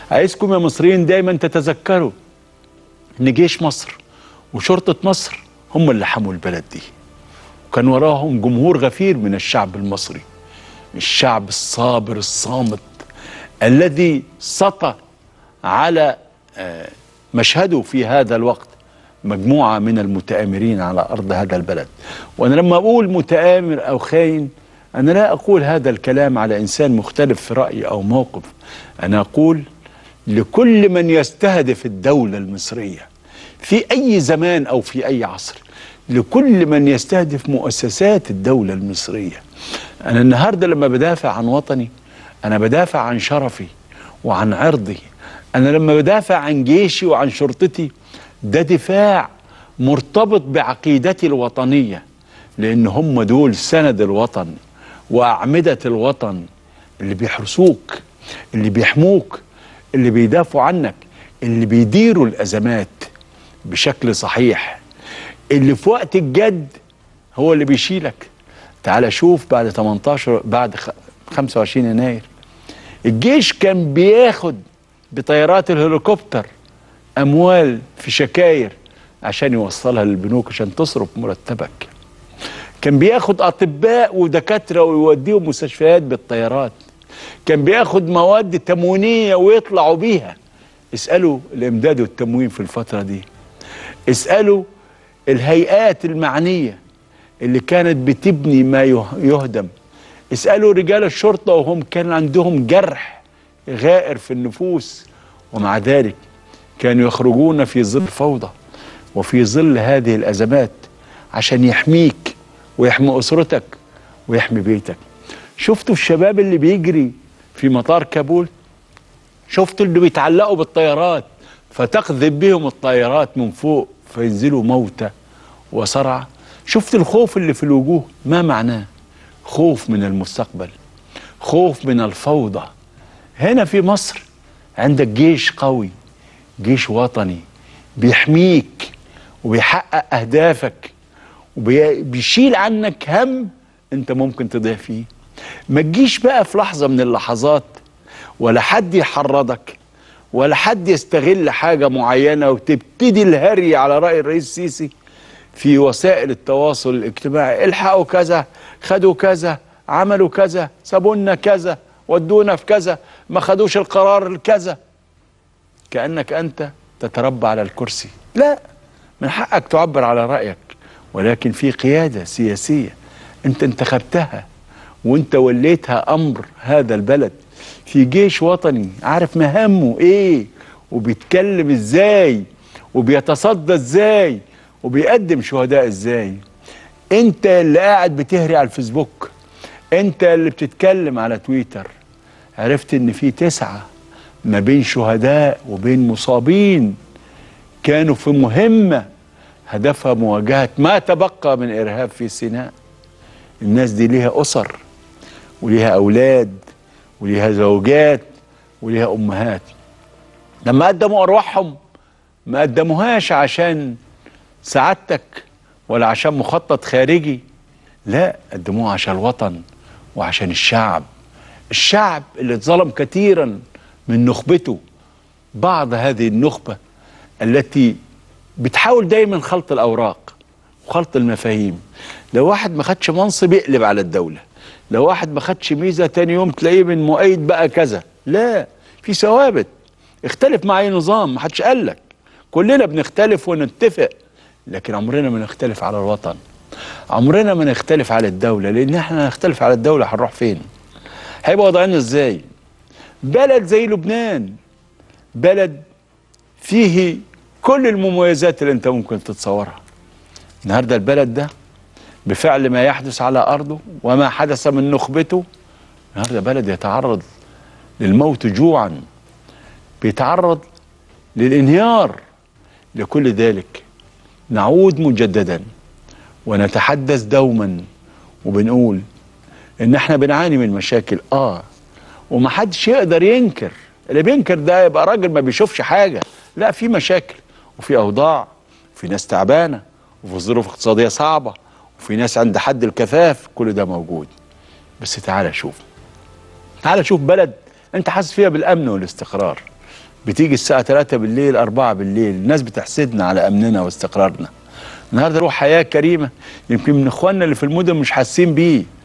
عايزكم يا مصريين دايما تتذكروا ان جيش مصر وشرطة مصر هم اللي حموا البلد دي وكان وراهم جمهور غفير من الشعب المصري الشعب الصابر الصامت الذي سطى على آه، مشهده في هذا الوقت مجموعة من المتآمرين على أرض هذا البلد وأنا لما أقول متآمر أو خاين أنا لا أقول هذا الكلام على إنسان مختلف في رأي أو موقف أنا أقول لكل من يستهدف الدولة المصرية في أي زمان أو في أي عصر لكل من يستهدف مؤسسات الدولة المصرية أنا النهاردة لما بدافع عن وطني أنا بدافع عن شرفي وعن عرضي أنا لما بدافع عن جيشي وعن شرطتي ده دفاع مرتبط بعقيدتي الوطنية لأن هم دول سند الوطن وأعمدة الوطن اللي بيحرسوك اللي بيحموك اللي بيدافعوا عنك اللي بيديروا الأزمات بشكل صحيح اللي في وقت الجد هو اللي بيشيلك تعال شوف بعد 18 بعد خ- 25 يناير الجيش كان بياخد بطيارات الهليكوبتر اموال في شكاير عشان يوصلها للبنوك عشان تصرف مرتبك كان بياخد اطباء ودكاتره ويوديهم مستشفيات بالطيارات كان بياخد مواد تموينيه ويطلعوا بيها اسالوا الامداد والتموين في الفتره دي اسالوا الهيئات المعنيه اللي كانت بتبني ما يه- يهدم اسالوا رجال الشرطه وهم كان عندهم جرح غائر في النفوس ومع ذلك كانوا يخرجون في ظل الفوضى وفي ظل هذه الازمات عشان يحميك ويحمي اسرتك ويحمي بيتك شفتوا الشباب اللي بيجري في مطار كابول شفتوا اللي بيتعلقوا بالطيارات فتقذف بهم الطيارات من فوق فينزلوا موتى وصرع شفت الخوف اللي في الوجوه ما معناه خوف من المستقبل خوف من الفوضى هنا في مصر عندك جيش قوي جيش وطني بيحميك وبيحقق اهدافك وبيشيل عنك هم انت ممكن تضيع فيه ما تجيش بقى في لحظه من اللحظات ولا حد يحرضك ولا حد يستغل حاجه معينه وتبتدي الهري على راي الرئيس السيسي في وسائل التواصل الاجتماعي الحقوا كذا خدوا كذا عملوا كذا سابوا لنا كذا ودونا في كذا ما خدوش القرار الكذا كأنك أنت تتربى على الكرسي لا من حقك تعبر على رأيك ولكن في قيادة سياسية أنت انتخبتها وأنت وليتها أمر هذا البلد في جيش وطني عارف مهامه إيه وبيتكلم إزاي وبيتصدى إزاي وبيقدم شهداء إزاي أنت اللي قاعد بتهري على الفيسبوك أنت اللي بتتكلم على تويتر عرفت إن في تسعة ما بين شهداء وبين مصابين كانوا في مهمة هدفها مواجهة ما تبقى من إرهاب في سيناء الناس دي ليها أسر وليها أولاد وليها زوجات وليها أمهات لما قدموا أرواحهم ما قدموهاش عشان سعادتك ولا عشان مخطط خارجي لا قدموها عشان الوطن وعشان الشعب الشعب اللي اتظلم كثيرا من نخبته بعض هذه النخبة التي بتحاول دايما خلط الأوراق وخلط المفاهيم لو واحد ما خدش منصب يقلب على الدولة لو واحد ما خدش ميزة تاني يوم تلاقيه من مؤيد بقى كذا لا في ثوابت اختلف مع اي نظام ما حدش قال لك كلنا بنختلف ونتفق لكن عمرنا ما نختلف على الوطن عمرنا ما نختلف على الدولة لأن احنا نختلف على الدولة هنروح فين هيبقى وضعنا ازاي بلد زي لبنان بلد فيه كل المميزات اللي انت ممكن تتصورها النهارده البلد ده بفعل ما يحدث على ارضه وما حدث من نخبته النهارده بلد يتعرض للموت جوعا بيتعرض للانهيار لكل ذلك نعود مجددا ونتحدث دوما وبنقول ان احنا بنعاني من مشاكل اه ومحدش يقدر ينكر اللي بينكر ده يبقى راجل ما بيشوفش حاجه لا في مشاكل وفي اوضاع وفي ناس تعبانه وفي ظروف اقتصاديه صعبه وفي ناس عند حد الكفاف كل ده موجود بس تعالى شوف تعالى شوف بلد انت حاسس فيها بالامن والاستقرار بتيجي الساعة 3 بالليل 4 بالليل الناس بتحسدنا على أمننا واستقرارنا النهارده له حياة كريمة يمكن من إخواننا اللي في المدن مش حاسين بيه